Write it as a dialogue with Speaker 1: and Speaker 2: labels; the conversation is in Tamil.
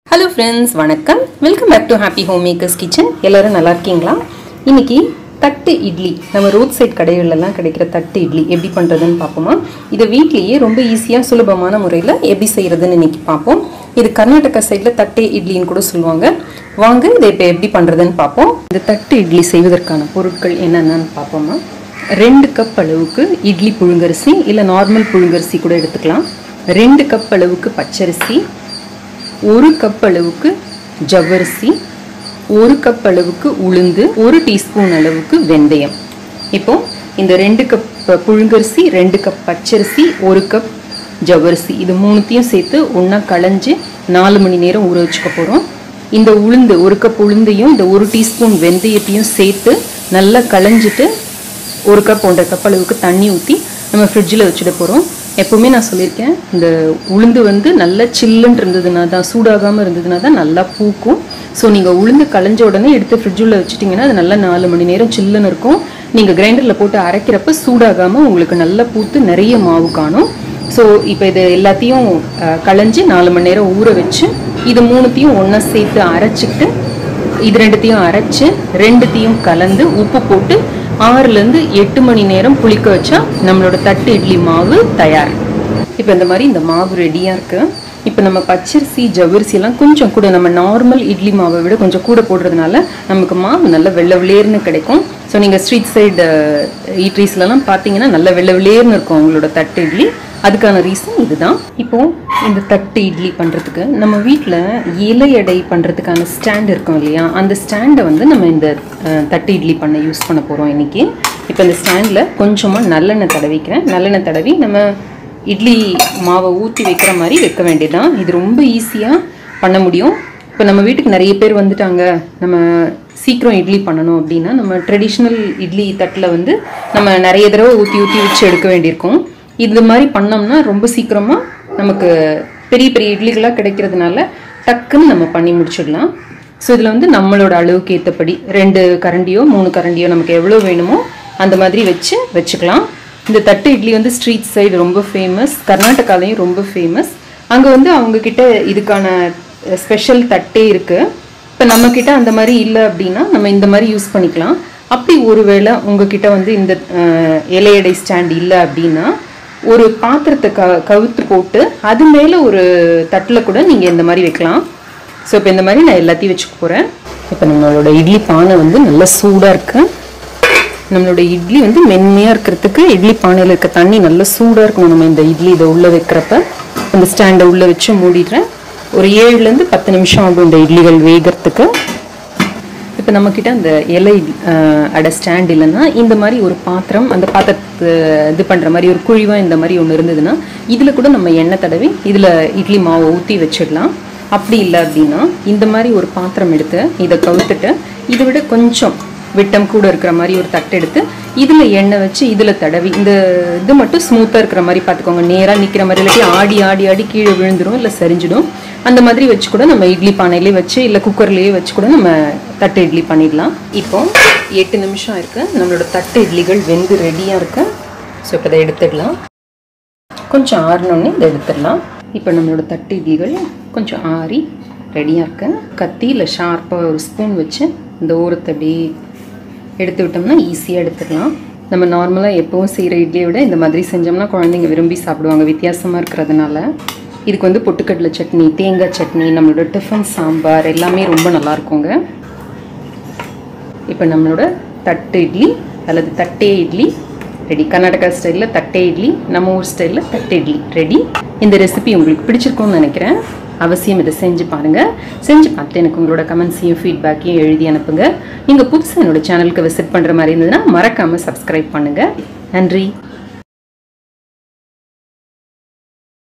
Speaker 1: ஹலோ ஃப்ரெண்ட்ஸ் வணக்கம் welcome back to happy home makers kitchen எல்லாரும் நல்லா இருக்கீங்களா இன்னைக்கு தட்டு இட்லி நம்ம ரோட் சைட் கடைகள்லாம் கிடைக்கிற தட்டு இட்லி எப்படி பண்ணுறதுன்னு பார்ப்போமா இதை வீட்லேயே ரொம்ப ஈஸியாக சுலபமான முறையில் எப்படி செய்கிறதுன்னு இன்னைக்கு பார்ப்போம் இது கர்நாடகா சைடில் தட்டு இட்லின்னு கூட சொல்லுவாங்க வாங்க இதை இப்போ எப்படி பண்ணுறதுன்னு பார்ப்போம் இந்த தட்டு இட்லி செய்வதற்கான பொருட்கள் என்னென்னு பார்ப்போமா ரெண்டு கப் அளவுக்கு இட்லி புழுங்கரிசி இல்லை நார்மல் புழுங்கரிசி கூட எடுத்துக்கலாம் ரெண்டு கப் அளவுக்கு பச்சரிசி ஒரு கப் அளவுக்கு ஜவ்வரிசி ஒரு கப் அளவுக்கு உளுந்து ஒரு டீஸ்பூன் அளவுக்கு வெந்தயம் இப்போ இந்த ரெண்டு கப் புழுங்கரிசி ரெண்டு கப் பச்சரிசி ஒரு கப் ஜவ்வரிசி இது மூணுத்தையும் சேர்த்து ஒன்றா களைஞ்சு நாலு மணி நேரம் ஊற வச்சுக்க போகிறோம் இந்த உளுந்து ஒரு கப் உளுந்தையும் இந்த ஒரு டீஸ்பூன் வெந்தயத்தையும் சேர்த்து நல்லா களைஞ்சிட்டு ஒரு கப் ஒன்றரை கப் அளவுக்கு தண்ணி ஊற்றி நம்ம ஃப்ரிட்ஜில் வச்சுட போகிறோம் எப்போவுமே நான் சொல்லியிருக்கேன் இந்த உளுந்து வந்து நல்லா சில்லுன்னு இருந்ததுனா தான் சூடாகாமல் இருந்ததுனா தான் நல்லா பூக்கும் ஸோ நீங்கள் உளுந்து களைஞ்ச உடனே எடுத்து ஃப்ரிட்ஜுள்ள வச்சுட்டிங்கன்னா அது நல்லா நாலு மணி நேரம் சில்லுன்னு இருக்கும் நீங்கள் கிரைண்டரில் போட்டு அரைக்கிறப்ப சூடாகாமல் உங்களுக்கு நல்லா பூத்து நிறைய மாவு காணும் ஸோ இப்போ இது எல்லாத்தையும் அஹ், களைஞ்சு நாலு மணி நேரம் ஊற வச்சு இது மூணுத்தையும் ஒன்றா சேர்த்து அரைச்சிக்கிட்டு இது ரெண்டுத்தையும் அரைச்சு ரெண்டுத்தையும் கலந்து உப்பு போட்டு ஆறுலேருந்து எட்டு மணி நேரம் புளிக்க வச்சா நம்மளோட தட்டு இட்லி மாவு தயார் இப்போ இந்த மாதிரி இந்த மாவு ரெடியாக இருக்கு இப்போ நம்ம பச்சரிசி ஜவ்வரிசி எல்லாம் கொஞ்சம் கூட நம்ம நார்மல் இட்லி மாவை விட கொஞ்சம் கூட போடுறதுனால நமக்கு மாவு நல்ல வெள்ளை விளையர்னு கிடைக்கும் ஸோ நீங்கள் ஸ்ட்ரீட் சைடு ஈட்ரீஸ்லலாம் பார்த்தீங்கன்னா நல்ல வெள்ளை விளையர்னு இருக்கும் உங்களோட தட்டு இட்லி அதுக்கான ரீசன் இதுதான் இப்போ இந்த தட்டு இட்லி பண்ணுறதுக்கு நம்ம வீட்டில் இலை எடை பண்ணுறதுக்கான ஸ்டாண்ட் இருக்கும் இல்லையா அந்த ஸ்டாண்டை வந்து நம்ம இந்த அஹ், தட்டு இட்லி பண்ண யூஸ் பண்ண போகிறோம் இன்னைக்கு இப்போ இந்த ஸ்டாண்டில் கொஞ்சமாக நல்லெண்ணெய் தடவிக்கிறேன் நல்லெண்ணெய் தடவி நம்ம இட்லி மாவை ஊற்றி வைக்கிற மாதிரி வைக்க வேண்டியதுதான் இது ரொம்ப ஈஸியாக பண்ண முடியும் இப்போ நம்ம வீட்டுக்கு நிறைய பேர் வந்துட்டாங்க நம்ம சீக்கிரம் இட்லி பண்ணணும் அப்படின்னா நம்ம ட்ரெடிஷ்னல் இட்லி தட்டில் வந்து நம்ம நிறைய தடவை ஊற்றி ஊற்றி வச்சு எடுக்க வேண்டியிருக்கும் இது மாதிரி பண்ணோம்னா ரொம்ப சீக்கிரமாக நமக்கு பெரிய பெரிய இட்லிகளாக கிடைக்கிறதுனால டக்குன்னு நம்ம பண்ணி முடிச்சிடலாம் ஸோ இதில் வந்து நம்மளோட அளவுக்கு ஏற்றபடி ரெண்டு கரண்டியோ மூணு கரண்டியோ நமக்கு எவ்வளோ வேணுமோ அந்த மாதிரி வச்சு வச்சுக்கலாம் இந்த தட்டு இட்லி வந்து ஸ்ட்ரீட் சைடு ரொம்ப ஃபேமஸ் கர்நாடகாலையும் ரொம்ப ஃபேமஸ் அங்கே வந்து அவங்க கிட்ட இதுக்கான ஸ்பெஷல் தட்டே இருக்கு இப்போ நம்ம கிட்ட அந்த மாதிரி இல்லை அப்படின்னா நம்ம இந்த மாதிரி யூஸ் பண்ணிக்கலாம் அப்படி ஒருவேளை உங்ககிட்ட வந்து இந்த அஹ், இலையடை ஸ்டாண்ட் இல்லை அப்படின்னா ஒரு பாத்திரத்தை க கவுத்து போட்டு அது மேலே ஒரு தட்டில் கூட நீங்கள் இந்த மாதிரி வைக்கலாம் ஸோ இப்போ இந்த மாதிரி நான் எல்லாத்தையும் வச்சுக்க போகிறேன் இப்போ நம்மளோட இட்லி பானை வந்து நல்லா சூடாக இருக்கு நம்மளோட இட்லி வந்து மென்மையாக இருக்கிறதுக்கு இட்லி பானையில் இருக்க தண்ணி நல்லா சூடாக இருக்கணும் நம்ம இந்த இட்லி இதை உள்ளே வைக்கிறப்ப இந்த ஸ்டாண்டை உள்ளே வச்சு மூடிடுறேன் ஒரு ஏழுலேருந்து பத்து நிமிஷம் ஆகும் இந்த இட்லிகள் வேகிறதுக்கு இப்போ நம்மக்கிட்ட அந்த இலை அஹ், அடை ஸ்டாண்ட் இல்லைன்னா இந்த மாதிரி ஒரு பாத்திரம் அந்த பாத்திரத்தை இது பண்ணுற மாதிரி ஒரு குழிவாக இந்த மாதிரி ஒன்று இருந்ததுன்னா இதில் கூட நம்ம எண்ணெய் தடவி இதில் இட்லி மாவை ஊற்றி வச்சிடலாம் அப்படி இல்லை அப்படின்னா இந்த மாதிரி ஒரு பாத்திரம் எடுத்து இதை கவுத்துட்டு இதை விட கொஞ்சம் விட்டம் கூட இருக்கிற மாதிரி ஒரு தட்டு எடுத்து இதில் எண்ணெய் வச்சு இதில் தடவி இந்த இது மட்டும் ஸ்மூத்தாக இருக்கிற மாதிரி பார்த்துக்கோங்க நேராக நிற்கிற மாதிரி இல்லாட்டி ஆடி ஆடி ஆடி கீழே விழுந்துடும் இல்லை சரிஞ்சிடும் அந்த மாதிரி வச்சு கூட நம்ம இட்லி பானையிலே வச்சு இல்லை குக்கர்லேயே வச்சு கூட நம்ம தட்டு இட்லி பண்ணிடலாம் இப்போ எட்டு நிமிஷம் இருக்கு நம்மளோட தட்டு இட்லிகள் வெந்து ரெடியாக இருக்கு ஸோ இப்போ இதை எடுத்துடலாம் கொஞ்சம் ஆறினோடனே இதை எடுத்துடலாம் இப்போ நம்மளோட தட்டு இட்லிகள் கொஞ்சம் ஆறி ரெடியாக இருக்கு கத்தி இல்லை ஷார்ப்பாக ஒரு ஸ்பூன் வச்சு இந்த ஓரத்தை அப்படியே எடுத்து விட்டோம்னா ஈஸியாக எடுத்துடலாம் நம்ம நார்மலாக எப்பவும் செய்கிற இட்லியை விட இந்த மாதிரி செஞ்சோம்னா குழந்தைங்க விரும்பி சாப்பிடுவாங்க வித்தியாசமாக இருக்கிறதுனால இதுக்கு வந்து பொட்டுக்கடலை சட்னி தேங்காய் சட்னி நம்மளோட டிஃபன் சாம்பார் எல்லாமே ரொம்ப நல்லா இருக்குங்க இப்போ நம்மளோட தட்டு இட்லி அல்லது தட்டே இட்லி ரெடி கர்நாடகா ஸ்டைலில் தட்டே இட்லி நம்ம ஊர் ஸ்டைலில் தட்டு இட்லி ரெடி இந்த ரெசிபி உங்களுக்கு பிடிச்சிருக்கும்னு நினைக்கிறேன் அவசியம் இதை செஞ்சு பாருங்கள் செஞ்சு பார்த்துட்டு எனக்கு உங்களோட கமெண்ட்ஸையும் ஃபீட்பேக்கையும் எழுதி அனுப்புங்க நீங்கள் புதுசாக என்னோட சேனலுக்கு விசிட் பண்ணுற மாதிரி இருந்ததுன்னா மறக்காமல் சப்ஸ்கிரைப் பண்ணுங்கள் நன்றி